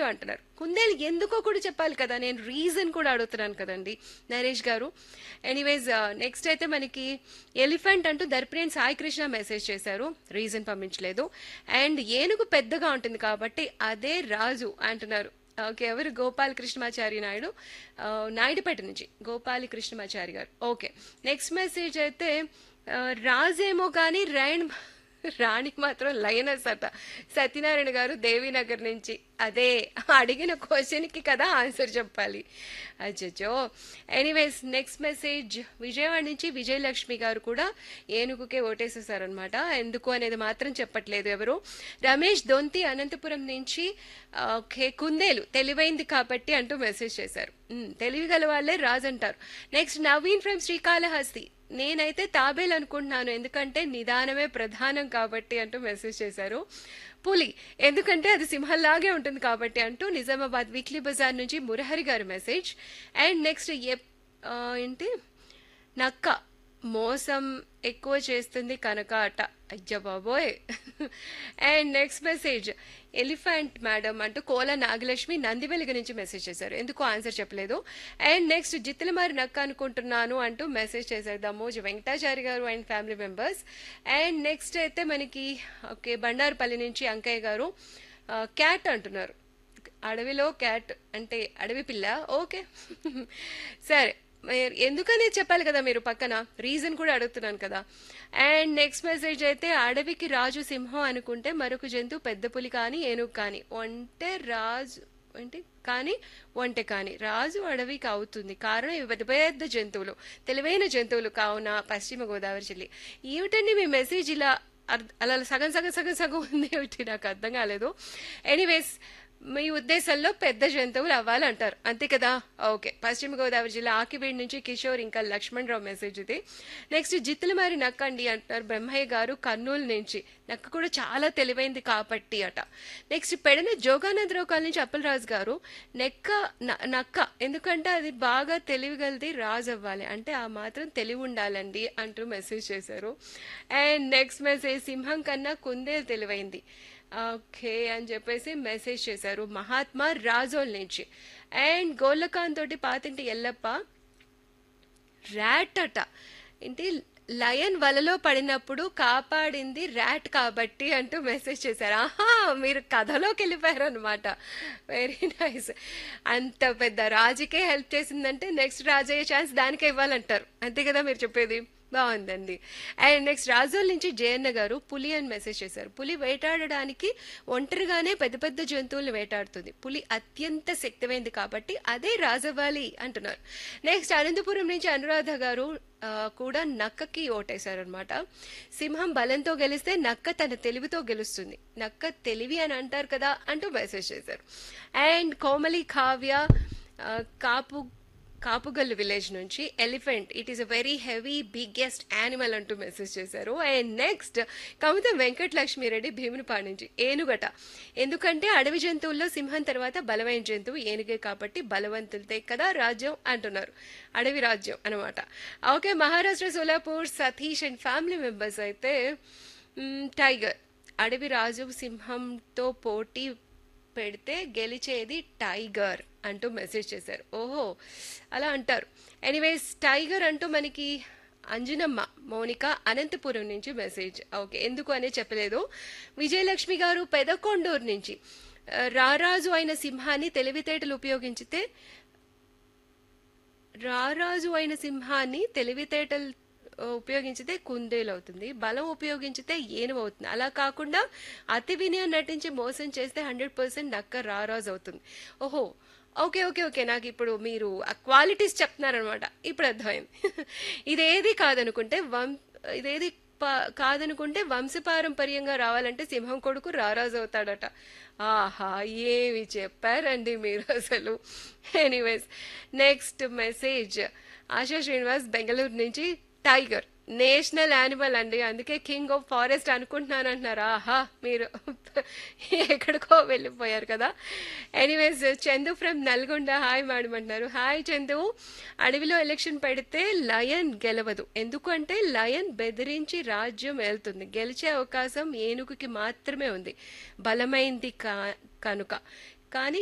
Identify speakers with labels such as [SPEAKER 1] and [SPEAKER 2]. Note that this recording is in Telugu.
[SPEAKER 1] కుందేలు అంటున్నారు కుందేలు ఎందుకో కూడా చెప్పాలి కదా నేను రీజన్ కూడా అడుగుతున్నాను కదండి నరేష్ గారు ఎనీవేస్ నెక్స్ట్ అయితే మనకి ఎలిఫెంట్ అంటూ దర్ప్రేన్ సాయి కృష్ణ మెసేజ్ చేశారు రీజన్ పంపించలేదు అండ్ ఏనుగు పెద్దగా ఉంటుంది కాబట్టి అదే రాజు అంటున్నారు ఓకే ఎవరు గోపాల్ కృష్ణమాచారి నాయుడు ఆ, నాయుడుపేట నుంచి గోపాలి కృష్ణమాచారి గారు ఓకే నెక్స్ట్ మెసేజ్ అయితే ఆ, రాజేమో కానీ రైన్ రాణికి మాత్రం లయనస్ అట సత్యనారాయణ గారు దేవీనగర్ నుంచి అదే అడిగిన క్వశ్చన్కి కదా ఆన్సర్ చెప్పాలి అచ్చచ్చో ఎనీవేస్ నెక్స్ట్ మెసేజ్ విజయవాడ నుంచి విజయలక్ష్మి గారు కూడా ఏనుగుకే ఓటేసేసారనమాట ఎందుకు అనేది మాత్రం చెప్పట్లేదు ఎవరు రమేష్ దొంతి అనంతపురం నుంచి ఆ, ఓకే కుందేలు తెలివైంది కాబట్టి అంటూ మెసేజ్ చేశారు ఉమ్, తెలివి గల వాళ్ళే రాజు అంటారు నెక్స్ట్ నవీన్ ఫ్రమ్ శ్రీకాళహస్తి నేనైతే తాబేలు అనుకుంటున్నాను ఎందుకంటే నిదానమే ప్రధానం కాబట్టి అంటూ మెసేజ్ చేశారు పులి ఎందుకంటే అది సింహంలాగే ఉంటుంది కాబట్టి అంటూ నిజామాబాద్ వీక్లీ బజార్ నుంచి మురహరి గారి మెసేజ్ అండ్ నెక్స్ట్ ఎప్ ఆ, ఏంటి నక్క మోసం ఎక్కువ చేస్తుంది కనుక అట అయ్య బాబోయ్ and next message elephant madam అంటూ కోల నాగలక్ష్మి నందివెలుగు నుంచి మెసేజ్ చేశారు ఎందుకు ఆన్సర్ చెప్పలేదు అండ్ నెక్స్ట్ జిత్తులమారి నక్క అనుకుంటున్నాను అంటూ మెసేజ్ చేశారు Damoju Venkatachari garu and family members and next అయితే మనకి ఓకే బండారుపల్లి నుంచి అంకయ్య గారు క్యాట్ అంటున్నారు అడవిలో క్యాట్ అంటే అడవి పిల్ల ఓకే సరే మీరు ఎందుకనే చెప్పాలి కదా మీరు పక్కన రీజన్ కూడా అడుగుతున్నాను కదా అండ్ నెక్స్ట్ మెసేజ్ అయితే అడవికి రాజు సింహం అనుకుంటే మరొక జంతువు పెద్ద పులి కానీ ఏనుగు కానీ ఒంటే రాజు ఏంటి కానీ ఒంటె కానీ రాజు అడవికి అవుతుంది కారణం ఇవి పెద్ద పెద్ద జంతువులు తెలివైన జంతువులు కావున పశ్చిమ గోదావరి జిల్లా ఏమిటండి మీ మెసేజ్ ఇలా అర్థ- అలా సగం సగం సగం సగం ఉంది ఏమిటి నాకు అర్థం కాలేదు ఎనీవేస్ మీ ఉద్దేశంలో పెద్ద జంతువులు అవ్వాలంటారు అంతే కదా ఓకే పశ్చిమ గోదావరి జిల్లా ఆకివీడి నుంచి కిషోర్ ఇంకా లక్ష్మణ్ రావు మెసేజ్ ఇది నెక్స్ట్ జిత్తులమారి నక్క అండి అంటున్నారు బ్రహ్మయ్య గారు కర్నూలు నుంచి నక్క కూడా చాలా తెలివైంది కాబట్టి అట నెక్స్ట్ పెడన జోగానందరావు కాలనీ నుంచి అప్పలరాజు గారు నెక్క న- నక్క ఎందుకంటే అది బాగా తెలివిగలది రాజు అవ్వాలి అంటే ఆ మాత్రం తెలివి ఉండాలండి అంటూ మెసేజ్ చేశారు అండ్ నెక్స్ట్ మెసేజ్ సింహం కన్నా కుందేలు తెలివైంది ఓకే అని చెప్పేసి మెసేజ్ చేశారు మహాత్మా రాజోల్ నుంచి అండ్ గోల్లకాన్ తోటి పాతింటి ఎల్లప్ప ర్యాట్ అట ఏంటి లయన్ వలలో పడినప్పుడు కాపాడింది ర్యాట్ కాబట్టి అంటూ మెసేజ్ చేశారు ఆహా మీరు కథలోకి వెళ్ళిపోయారు అనమాట వెరీ నైస్ అంత పెద్ద రాజుకే హెల్ప్ చేసిందంటే నెక్స్ట్ రాజు అయ్యే ఛాన్స్ దానికే ఇవ్వాలంటారు అంతే కదా మీరు చెప్పేది బాగుందండి అండ్ నెక్స్ట్ రాజోల్ నుంచి జయన్న గారు పులి అని మెసేజ్ చేశారు పులి వేటాడడానికి ఒంటరిగానే పెద్ద పెద్ద జంతువులను వేటాడుతుంది పులి అత్యంత శక్తిమైంది కాబట్టి అదే రాజవ్వాలి అంటున్నారు నెక్స్ట్ అనంతపురం నుంచి అనురాధ గారు ఆ, కూడా నక్కకి ఓటేశారనమాట సింహం బలంతో గెలిస్తే నక్క తన తెలివితో గెలుస్తుంది నక్క తెలివి అని అంటారు కదా అంటూ మెసేజ్ చేశారు అండ్ కోమలి కావ్య ఆ, కాపు కాపుగల్లు విలేజ్ నుంచి elephant it is a very heavy biggest animal అంటూ మెసేజ్ చేశారు అండ్ నెక్స్ట్ కవిత వెంకటలక్ష్మి రెడ్డి భీమునిపాడు నుంచి ఏనుగట ఎందుకంటే అడవి జంతువుల్లో సింహం తర్వాత బలమైన జంతువు ఏనుగే కాబట్టి బలవంతులతే కదా రాజ్యం అంటున్నారు అడవి రాజ్యం అనమాట okay Maharashtra Solapur Satish and family members అయితే మ్, టైగర్ అడవి రాజు సింహంతో పోటీ పెడితే గెలిచేది టైగర్ అంటూ మెసేజ్ చేశారు ఓహో అలా అంటారు ఎనీవేస్ టైగర్ అంటూ మనకి అంజనమ్మ మౌనిక అనంతపురం నుంచి మెసేజ్ ఓకే ఎందుకు అనే చెప్పలేదు విజయలక్ష్మి గారు పెదకొండూరు నుంచి ఆ, రారాజు అయిన సింహాన్ని తెలివితేటలు ఉపయోగించితే రారాజు అయిన సింహాన్ని తెలివితేటలు ఆ, ఉపయోగించితే కుందేలు అవుతుంది బలం ఉపయోగించితే ఏనుగు అవుతుంది అలా కాకుండా అతి వినయం నటించి మోసం చేస్తే హండ్రెడ్ పర్సెంట్ నక్క రారాజు అవుతుంది ఓహో ఓకే ఓకే ఓకే నాకు ఇప్పుడు మీరు ఆ క్వాలిటీస్ చెప్తున్నారనమాట ఇప్పుడు అర్థమైంది ఇదేది కాదనుకుంటే వం ఇదేది ప- కాదనుకుంటే వంశపారంపర్యంగా రావాలంటే సింహం కొడుకు రారాజు అవుతాడట ఆహా ఏమి చెప్పారండి మీరు అసలు anyways next message Asha Srinivas Bengaluru నుంచి టైగర్ నేషనల్ యానిమల్ అండి అందుకే కింగ్ ఆఫ్ ఫారెస్ట్ అనుకుంటున్నాను అంటున్నారు ఆహా మీరు ఎక్కడికో వెళ్ళిపోయారు కదా anyways Chandu from Nalgonda hi madam అంటున్నారు హాయ్ చందు అడవిలో ఎలక్షన్ పెడితే లయన్ గెలవదు ఎందుకంటే లయన్ బెదిరించి రాజ్యం వెళ్తుంది గెలిచే అవకాశం ఏనుగుకి మాత్రమే ఉంది బలమైంది కా కనుక కానీ